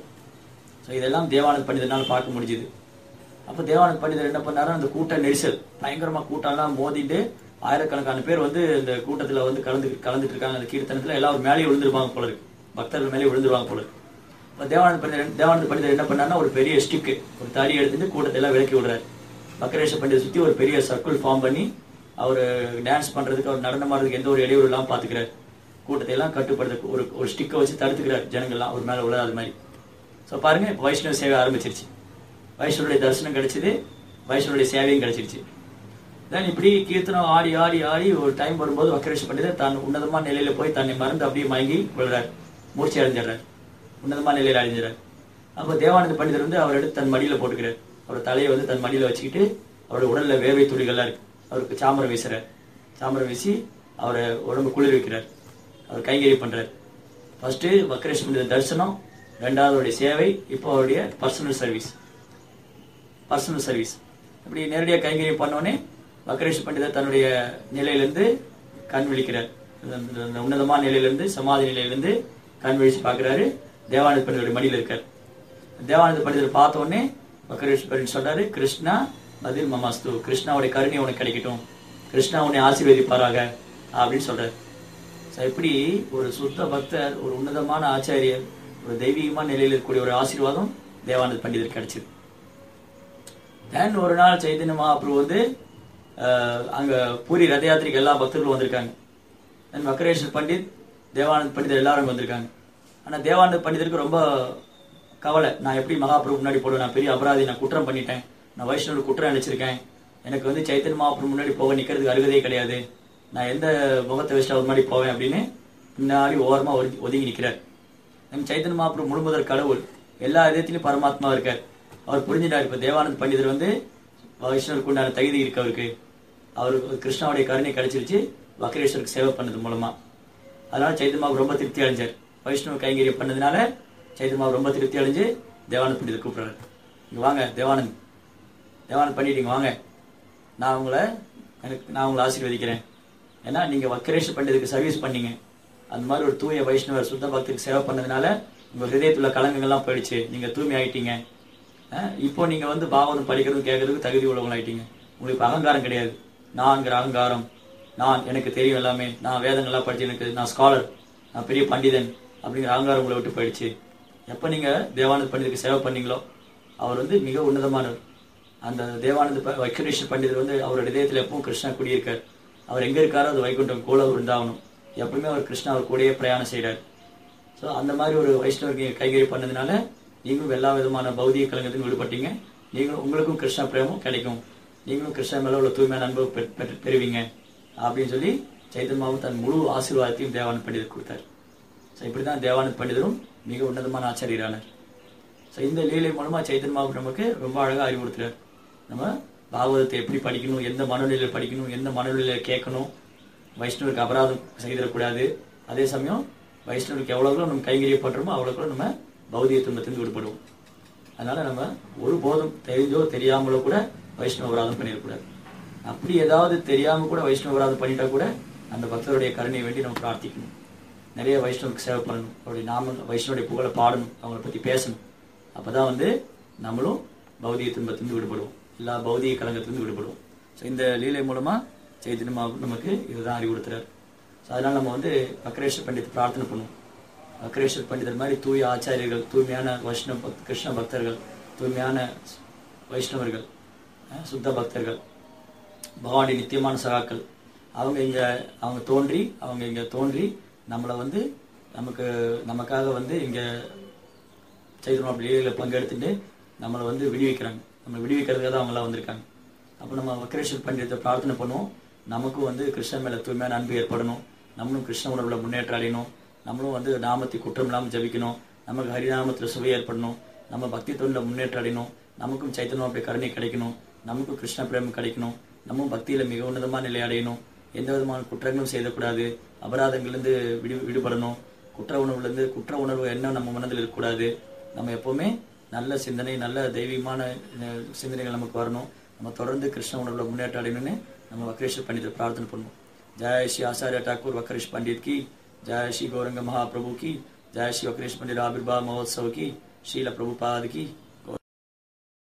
ஸோ இதெல்லாம் தேவானந்த் பண்டிதனால பார்க்க முடிஞ்சுது அப்ப தேவானந்த் பண்டிதர் என்ன பண்ணாரு அந்த கூட்ட நெரிசல் பயங்கரமா கூட்டம்லாம் மோதிட்டு ஆயிரக்கணக்கான பேர் வந்து இந்த கூட்டத்துல வந்து கலந்து கலந்துட்டு இருக்காங்க அந்த கீர்த்தனத்துல எல்லாரும் மேலேயே விழுந்துருவாங்க போல இருக்கு பக்தர்கள் மேலே விழுந்துருவாங்க போல இருக்கு இப்ப தேவானந்த பண்டிதர் தேவானந்த பண்டிதர் என்ன பண்ணாருன்னா ஒரு பெரிய ஸ்டிக் ஒரு தடி எடுத்துட்டு கூட்டத்தை எல்லாம் விலக்கி விடுறாரு வக்கரேஷ பண்டிதர் சுத்தி ஒரு பெரிய சர்க்கிள் ஃபார்ம் பண்ணி அவர் டான்ஸ் பண்றதுக்கு அவர் நடனம் ஆடுறதுக்கு எந்த ஒரு இடையூறு இல்லாம பாத்துக்கிறார் கூட்டத்தை எல்லாம் கட்டுப்படுத்த ஒரு ஒரு ஸ்டிக்கை வச்சு தடுத்துக்கிறார் ஜனங்கள்லாம் ஒரு மேல விழாத மாதிரி ஸோ பாருங்க இப்போ வைஷ்ணவ சேவை ஆரம்பிச்சிருச்சு வைஷ்ணவருடைய தரிசனம் கிடைச்சது வைஷ்ணவருடைய சேவையும் கிடைச்சிருச்சு தென் இப்படி கீர்த்தனம் ஆடி ஆடி ஆடி ஒரு டைம் வரும்போது வக்கரேஷ் பண்டிதர் தான் உன்னதமான நிலையில போய் தன்னை மறந்து அப்படியே மயங்கி விழுறார் மூர்ச்சி அடைஞ்சிடுறார் உன்னதமான நிலையில அடைஞ்சிடறார் அப்போ தேவானந்த பண்டிதர் வந்து அவர் எடுத்து தன் மடியில போட்டுக்கிறார் அவர் தலையை வந்து தன் மடியில வச்சுக்கிட்டு அவருடைய உடல்ல வேர்வை துளிகள்லாம் இருக்கு அவருக்கு சாமரம் வீசுறார் சாமரம் வீசி அவரை உடம்பு குளிர் வைக்கிறார் அவர் கைங்கறி பண்றார் ஃபர்ஸ்ட் வக்கரேஷ் பண்டிதர் தரிசனம் ரெண்டாவது அவருடைய சேவை இப்போ அவருடைய பர்சனல் சர்வீஸ் பர்சனல் சர்வீஸ் இப்படி நேரடியாக கைங்கரியம் பண்ணோடனே வக்கரேஷ் பண்டிதர் தன்னுடைய நிலையிலிருந்து கண் விழிக்கிறார் அந்த- அந்த உன்னதமான நிலையிலிருந்து சமாதி நிலையிலிருந்து கண் விழிச்சு பார்க்கறாரு தேவானந்த பண்டிதருடைய மடியில் இருக்கார் தேவானந்த பண்டிதர் பார்த்த உடனே வக்கரேஷ் பண்டிதர் சொல்றாரு கிருஷ்ணா மதில் மமாஸ்து கிருஷ்ணாவுடைய கருணை உனக்கு கிடைக்கட்டும் கிருஷ்ணா உன்னை ஆசீர்வதிப்பாராக அப்படின்னு சொல்றாரு So, இப்படி ஒரு சுத்த பக்தர் ஒரு உன்னதமான ஆச்சாரியர் ஒரு தெய்வீகமான நிலையில் இருக்கக்கூடிய ஒரு ஆசீர்வாதம் தேவானந்த பண்டிதர் கிடைச்சது தென் ஒரு நாள் சைத்தன்ய மகாபிரபு வந்து அஹ், அங்க பூரி ரத யாத்திரைக்கு எல்லா பக்தர்களும் வந்திருக்காங்க தென் வக்கரேஸ்வர் பண்டித் தேவானந்த் பண்டிதர் எல்லாரும் அங்க வந்திருக்காங்க ஆனா தேவானந்த பண்டிதருக்கு ரொம்ப கவலை நான் எப்படி மகாபிரபு முன்னாடி போடுவேன் நான் பெரிய அபராதி நான் குற்றம் பண்ணிட்டேன் நான் வைஷ்ணவ குற்றம் நினைச்சிருக்கேன் எனக்கு வந்து சைத்தன்ய மகாபிரபு முன்னாடி போக நிக்கிறதுக்கு அருகதே கிடையாது நான் எந்த முகத்தை வச்சுட்டு அவர் முன்னாடி போவேன் அப்படின்னு பின்னாடி ஓரமா ஒதுங்கி- ஒதுங்கி நிக்கிறார் நம்ம சைத்தன்ய மகாபிரபு முழுமுதற் கடவுள் எல்லா இதயத்திலும் பரமாத்மா இருக்கார் அவர் புரிஞ்சிட்டார் இப்ப தேவானந்த் பண்டிதர் வந்து வைஷ்ணவருக்கு உண்டான தகுதி இருக்கு அவருக்கு அவருக்கு கிருஷ்ணாவுடைய கருணை கிடைச்சிருச்சு வக்கரேஸ்வருக்கு சேவை பண்ணது மூலமா அதனால சைத்தன்மாவு ரொம்ப திருப்தி அடைஞ்சார் வைஷ்ணவ கைங்கரியம் பண்ணதுனால சைத்தன்மாவு ரொம்ப திருப்தி அடைஞ்சு தேவானந்த் பண்டிதர் கூப்பிடுறாரு இங்க வாங்க தேவானந்த் தேவானந்த் பண்ணிட்டீங்க வாங்க நான் உங்களை எனக்கு நான் உங்களை ஆசீர்வதிக்கிறேன் ஏன்னா நீங்க வக்கரேஷ் பண்டிதருக்கு சர்வீஸ் பண்ணீங்க அந்த மாதிரி ஒரு தூய வைஷ்ணவர் சுத்த பக்தருக்கு சேவை பண்ணதுனால உங்க ஹிருதயத்துல கலங்கங்கள்லாம் போயிடுச்சு நீங்க தூய்மை ஆயிட்டீங்க அஹ் இப்போ நீங்க வந்து பாகவதம் படிக்கிறதும் கேட்கறதுக்கு தகுதி உள்ளவங்க ஆயிட்டீங்க உங்களுக்கு இப்ப அகங்காரம் கிடையாது நான்கிற அகங்காரம் நான் எனக்கு தெரியும் எல்லாமே நான் வேதங்கள்லாம் படிச்சு எனக்கு நான் ஸ்காலர் நான் பெரிய பண்டிதன் அப்படிங்கிற அகங்காரம் உங்களை விட்டு போயிடுச்சு எப்ப நீங்க தேவானந்த் பண்டிதருக்கு சேவை பண்ணீங்களோ அவர் வந்து மிக உன்னதமானவர் அந்த தேவானந்த ப- வைக்கரேஸ்வர் பண்டிதர் வந்து அவரோட இதயத்துல எப்பவும் கிருஷ்ணா குடியிருக்கார் அவர் எங்க இருக்காரோ அது வைகுண்டம் கோல உண்டாகணும் எப்பவுமே அவர் கிருஷ்ணா அவர் கூடயே பிரயாணம் செய்றார் ஸோ அந்த மாதிரி ஒரு வைஷ்ணவருக்கு கைகறி பண்ணதுனால நீங்களும் எல்லா விதமான பௌதிக கலங்கத்தையும் விடுபட்டீங்க நீங்களும் உங்களுக்கும் கிருஷ்ண பிரேமம் கிடைக்கும் நீங்களும் கிருஷ்ண மேல உள்ள தூய்மையான அன்பு பெ- பெ- பெறுவீங்க அப்படின்னு சொல்லி சைத்தன்மாவும் தன் முழு ஆசீர்வாதத்தையும் தேவானந்த் பண்டிதர் கொடுத்தார் ஸோ இப்படிதான் தேவானந்த் பண்டிதரும் மிக உன்னதமான ஆச்சாரியரானார் ஸோ இந்த லீலை மூலமா சைத்தன் மாவு நமக்கு ரொம்ப அழகா அறிவுறுத்துறார் நம்ம பாகவதத்தை எப்படி படிக்கணும் எந்த மனநிலையில படிக்கணும் எந்த மனநிலையில கேட்கணும் வைஷ்ணவருக்கு அபராதம் செய்திடக்கூடாது அதே சமயம் வைஷ்ணவருக்கு எவ்வளவு நம்ம கைங்கரிய பண்றோமோ அவ்வளவு நம்ம பௌதிக துன்பத்திலிருந்து விடுபடுவோம் அதனால நம்ம ஒரு போதும் தெரிஞ்சோ தெரியாமலோ கூட வைஷ்ணவ அபராதம் பண்ணிடக்கூடாது அப்படி ஏதாவது தெரியாம கூட வைஷ்ணவ அபராதம் பண்ணிட்டா கூட அந்த பக்தருடைய கருணையை வேண்டி நம்ம பிரார்த்திக்கணும் நிறைய வைஷ்ணவருக்கு சேவை பண்ணணும் அவருடைய நாம வைஷ்ணவருடைய புகழை பாடணும் அவங்கள பத்தி பேசணும் அப்பதான் வந்து நம்மளும் பௌதிக துன்பத்திலிருந்து விடுபடுவோம் எல்லா பௌதிக கலங்கத்திலிருந்து விடுபடுவோம் ஸோ இந்த லீலை மூலமா சைத்தன்யமா நமக்கு இதுதான் அறிவுறுத்துறாரு ஸோ அதனால நம்ம வந்து வக்கரேஸ்வர் பண்டித் பிரார்த்தனை பண்ணுவோம் வக்கரேஸ்வர் பண்டிதர் மாதிரி தூய ஆச்சாரியர்கள் தூய்மையான வைஷ்ணவ பக்த கிருஷ்ண பக்தர்கள் தூய்மையான வைஷ்ணவர்கள் அஹ் சுத்த பக்தர்கள் பகவானுடைய நித்தியமான சகாக்கள் அவங்க இங்க அவங்க தோன்றி அவங்க இங்க தோன்றி நம்மளை வந்து நமக்கு நமக்காக வந்து இங்க சைத்தன்ய லீலையில பங்கெடுத்துட்டு நம்மளை வந்து விடுவிக்கிறாங்க நம்மளை விடுவிக்கிறதுக்காக தான் அவங்களாம் வந்திருக்காங்க அப்போ நம்ம வக்கரேஸ்வர் பண்டிதத்தை பிரார்த்தனை பண்ணுவோம் நமக்கும் வந்து கிருஷ்ணன் மேல தூய்மையான அன்பு ஏற்படணும் நம்மளும் கிருஷ்ண உணர்வுல முன்னேற்றம் அடையணும் நம்மளும் வந்து நாமத்தை குற்றம் இல்லாமல் ஜபிக்கணும் நமக்கு ஹரிநாமத்துல சுவை ஏற்படணும் நம்ம பக்தி தொண்டில் முன்னேற்றம் அடையணும் நமக்கும் சைத்தன்யம் கருணை கிடைக்கணும் நமக்கும் கிருஷ்ண பிரேமம் கிடைக்கணும் நம்ம பக்தியில மிக உன்னதமான நிலை அடையணும் எந்த விதமான குற்றங்களும் செய்யக்கூடாது அபராதங்கள்லேருந்து விடு விடுபடணும் குற்ற உணர்வுலேருந்து குற்ற உணர்வு என்ன நம்ம மனதில் இருக்கக்கூடாது நம்ம எப்பவுமே நல்ல சிந்தனை நல்ல தெய்வீகமான அஹ், சிந்தனைகள் நமக்கு வரணும் நம்ம தொடர்ந்து கிருஷ்ண உணர்வுல முன்னேற்றம் அடையணும்னு நம்ம வக்ரேஸ்வர் பண்டிதர் பிரார்த்தனை பண்ணுவோம் ஜெய் ஸ்ரீ ஆச்சாரிய ठाकुर वक्रेश पंडित की जय श्री गौरंग महाप्रभु की जय श्री वक्रेश पंडित आविर्भाव महोत्सव की श्रील प्रभुपाद की